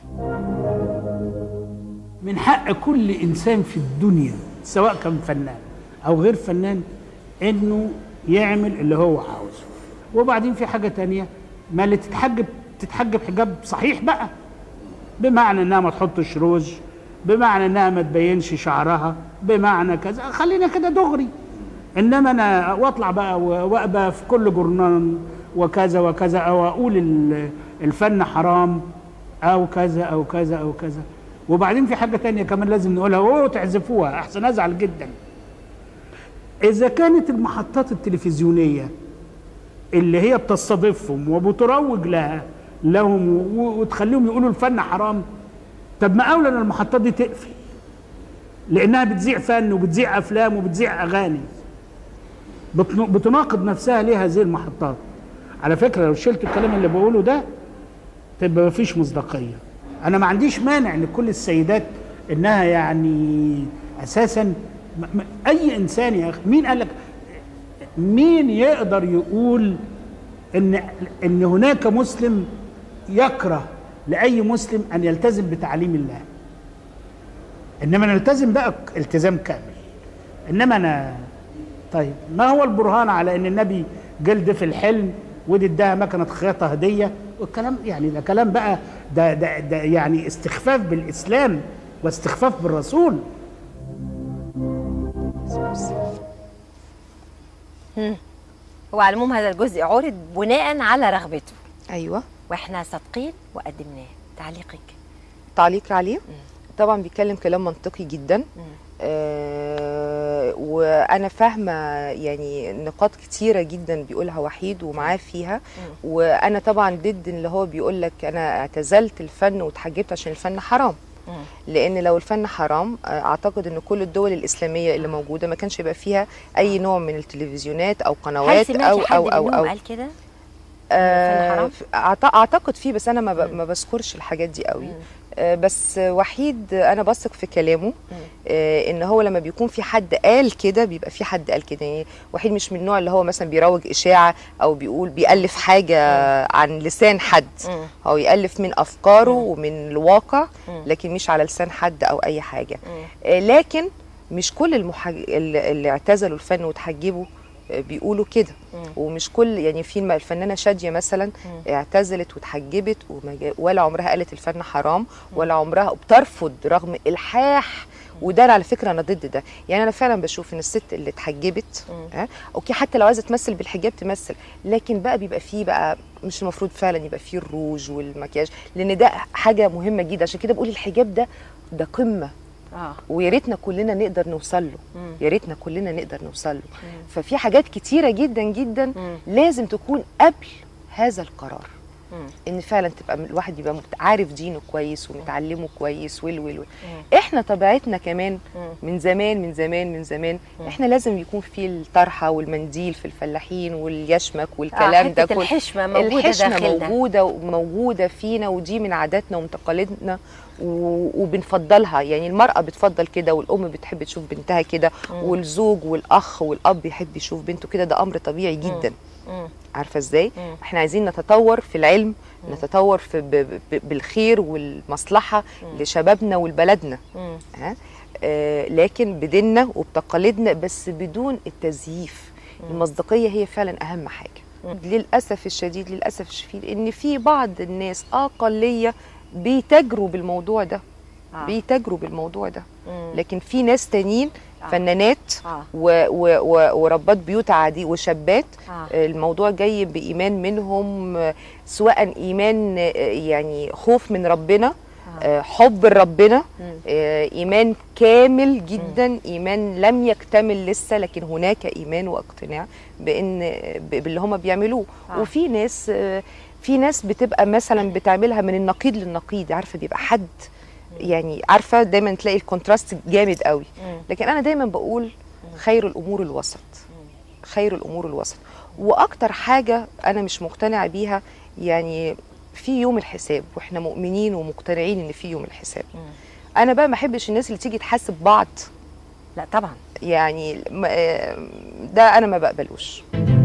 من حق كل انسان في الدنيا سواء كان فنان او غير فنان انه يعمل اللي هو عاوزه وبعدين في حاجه تانية ما اللي تتحجب تتحجب حجاب صحيح بقى بمعنى انها ما تحطش روج بمعنى انها ما تبينش شعرها بمعنى كذا خلينا كده دغري انما انا واطلع بقى و- وابقى في كل جورنال وكذا وكذا او اقول ال- الفن حرام او كذا او كذا او كذا وبعدين في حاجه تانية كمان لازم نقولها اوه تعزفوها احسن ازعل جدا اذا كانت المحطات التلفزيونيه اللي هي بتستضيفهم وبتروج لها لهم و- وتخليهم يقولوا الفن حرام طب ما اولى ان المحطات دي تقفل لانها بتذيع فن وبتذيع افلام وبتذيع اغاني بتن- بتناقض نفسها ليه هذه المحطات على فكره لو شلت الكلام اللي بقوله ده تبقى مفيش مصداقيه انا ما عنديش مانع ان كل السيدات انها يعني اساسا م- م- اي انسان يا اخي مين قال لك مين يقدر يقول ان ان هناك مسلم يكره لاي مسلم ان يلتزم بتعليم الله انما نلتزم بقى التزام كامل انما انا طيب ما هو البرهان على ان النبي جلد في الحلم ودي اداها مكنه خياطه هديه والكلام يعني ده كلام بقى ده ده, ده يعني استخفاف بالاسلام واستخفاف بالرسول هو على العموم هذا الجزء عرض بناء على رغبته ايوه واحنا صادقين وقدمناه تعليقك تعليق عليه طبعا بيتكلم كلام منطقي جدا آه وانا فاهمه يعني نقاط كتيره جدا بيقولها وحيد ومعاه فيها وانا طبعا ضد اللي هو بيقول لك انا اعتزلت الفن واتحجبت عشان الفن حرام لان لو الفن حرام آه، اعتقد ان كل الدول الاسلاميه اللي موجوده ما كانش يبقى فيها اي نوع من التلفزيونات او هل قنوات سمعتي او حد او او منهم او قال كده آه، حرام؟ ف- أعت- اعتقد فيه بس انا ما, ب... ما بذكرش الحاجات دي قوي آه، بس وحيد انا بثق في كلامه آه، ان هو لما بيكون في حد قال كده بيبقى في حد قال كده يعني وحيد مش من النوع اللي هو مثلا بيروج اشاعه او بيقول بيالف حاجه عن لسان حد مم. هو يالف من افكاره ومن الواقع لكن مش على لسان حد او اي حاجه آه، لكن مش كل المحج... اللي اللي اعتزلوا الفن وتحجبوا آه، بيقولوا كده ومش كل يعني في الم- الفنانه شاديه مثلا اعتزلت وتحجبت وما جا- ولا عمرها قالت الفن حرام ولا عمرها بترفض رغم الحاح وده أنا على فكره انا ضد ده يعني انا فعلا بشوف ان الست اللي اتحجبت ها اوكي حتى لو عايزه تمثل بالحجاب تمثل لكن بقى بيبقى فيه بقى مش المفروض فعلا يبقى فيه الروج والمكياج لان ده حاجه مهمه جدا عشان كده بقول الحجاب ده ده قمه اه ويا ريتنا كلنا نقدر نوصل له يا ريتنا كلنا نقدر نوصل له ففي حاجات كتيره جدا جدا لازم تكون قبل هذا القرار ان فعلا تبقى الواحد يبقى مت- عارف دينه كويس ومتعلمه كويس وال وال وال. احنا طبيعتنا كمان من زمان من زمان من زمان احنا لازم يكون في الطرحه والمنديل في الفلاحين واليشمك والكلام آه ده حتة كله الحشمة موجودة الحشمه داخلنا. موجوده وموجوده فينا ودي من عاداتنا وتقاليدنا و- وبنفضلها يعني المرأة بتفضل كده والأم بتحب تشوف بنتها كده والزوج والأخ والأب يحب يشوف بنته كده ده أمر طبيعي جدا عارفة ازاي؟ احنا عايزين نتطور في العلم نتطور في ب ب بالخير والمصلحة لشبابنا ولبلدنا ها؟ آه لكن بديننا وبتقاليدنا بس بدون التزييف المصداقية هي فعلا أهم حاجة للأسف الشديد للأسف الشديد إن في بعض الناس أقلية بيتاجروا بالموضوع ده آه. بيتاجروا بالموضوع ده مم. لكن في ناس تانيين فنانات آه. و و و وربات بيوت عادي وشابات آه. الموضوع جاي بإيمان منهم آه، سواء إيمان آه، يعني خوف من ربنا آه، حب لربنا آه، إيمان كامل جدا إيمان لم يكتمل لسه لكن هناك إيمان واقتناع بإن ب- باللي هم بيعملوه آه. وفي ناس آه، في ناس بتبقى مثلا بتعملها من النقيض للنقيض عارفه بيبقى حد يعني عارفه دايما تلاقي الكونتراست جامد قوي لكن انا دايما بقول خير الامور الوسط خير الامور الوسط واكتر حاجه انا مش مقتنعه بيها يعني في يوم الحساب واحنا مؤمنين ومقتنعين ان في يوم الحساب انا بقى ما احبش الناس اللي تيجي تحاسب بعض لا طبعا يعني م- آه، ده انا ما بقبلوش